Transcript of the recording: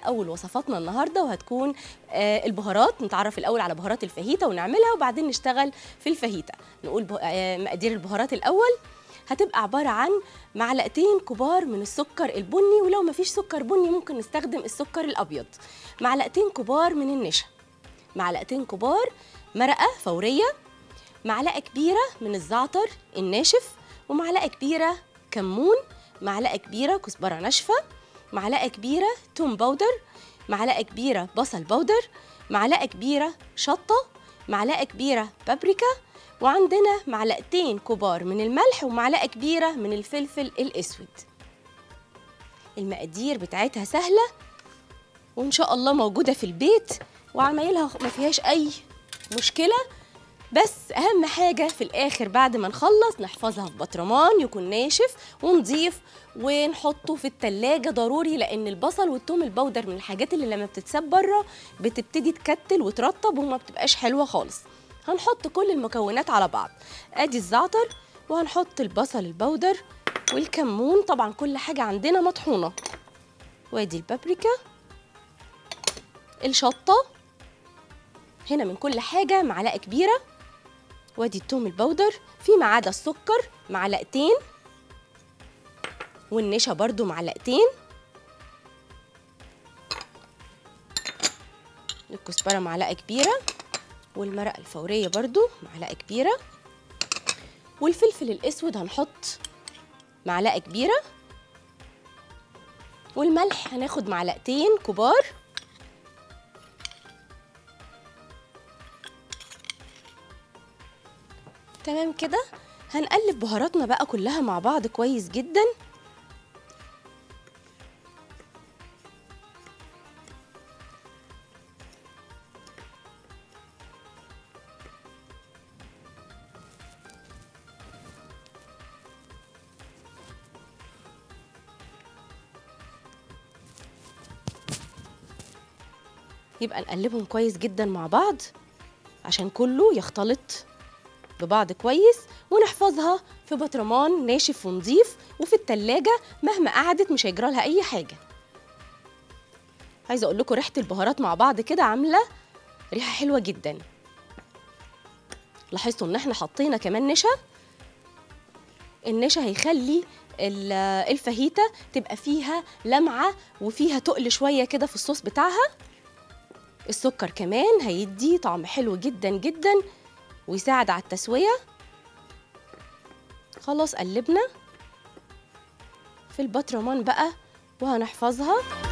اول وصفاتنا النهارده وهتكون آه البهارات نتعرف الاول على بهارات الفاهيتا ونعملها وبعدين نشتغل في الفاهيتا نقول به- آه مقادير البهارات الاول هتبقى عباره عن معلقتين كبار من السكر البني ولو مفيش سكر بني ممكن نستخدم السكر الابيض معلقتين كبار من النشا معلقتين كبار مرقه فوريه معلقه كبيره من الزعتر الناشف ومعلقه كبيره كمون معلقه كبيره كزبره ناشفه معلقه كبيره توم باودر معلقه كبيره بصل باودر معلقه كبيره شطه معلقه كبيره بابريكا وعندنا معلقتين كبار من الملح ومعلقه كبيره من الفلفل الاسود المقادير بتاعتها سهله وان شاء الله موجوده في البيت وعمايلها ما فيهاش اي مشكله بس اهم حاجه في الاخر بعد ما نخلص نحفظها في برطمان يكون ناشف ونضيف ونحطه في التلاجة ضروري لان البصل والثوم البودر من الحاجات اللي لما بتتساب بره بتبتدي تكتل وترطب وما بتبقاش حلوه خالص هنحط كل المكونات على بعض ادي الزعتر وهنحط البصل البودر والكمون طبعا كل حاجه عندنا مطحونه وادي البابريكا الشطه هنا من كل حاجه معلقه كبيره وادي التوم البودر فيما عدا السكر معلقتين والنشا برضو معلقتين الكزبرة معلقة كبيرة والمرقة الفورية برضو معلقة كبيرة والفلفل الأسود هنحط معلقة كبيرة والملح هناخد معلقتين كبار تمام كده هنقلب بهاراتنا بقى كلها مع بعض كويس جدا يبقى نقلبهم كويس جدا مع بعض عشان كله يختلط ببعض كويس ونحفظها في برطمان ناشف ونظيف وفي التلاجة مهما قعدت مش هيجرى لها أي حاجة عايزة أقول لكم ريحة البهارات مع بعض كده عاملة ريحة حلوة جدا لاحظتوا إن احنا حطينا كمان نشا النشا هيخلي ال- الفاهيتا تبقى فيها لمعة وفيها تقل شوية كده في الصوص بتاعها السكر كمان هيدي طعم حلو جدا جدا ويساعد على التسوية خلاص قلبنا في البطرمان بقى وهنحفظها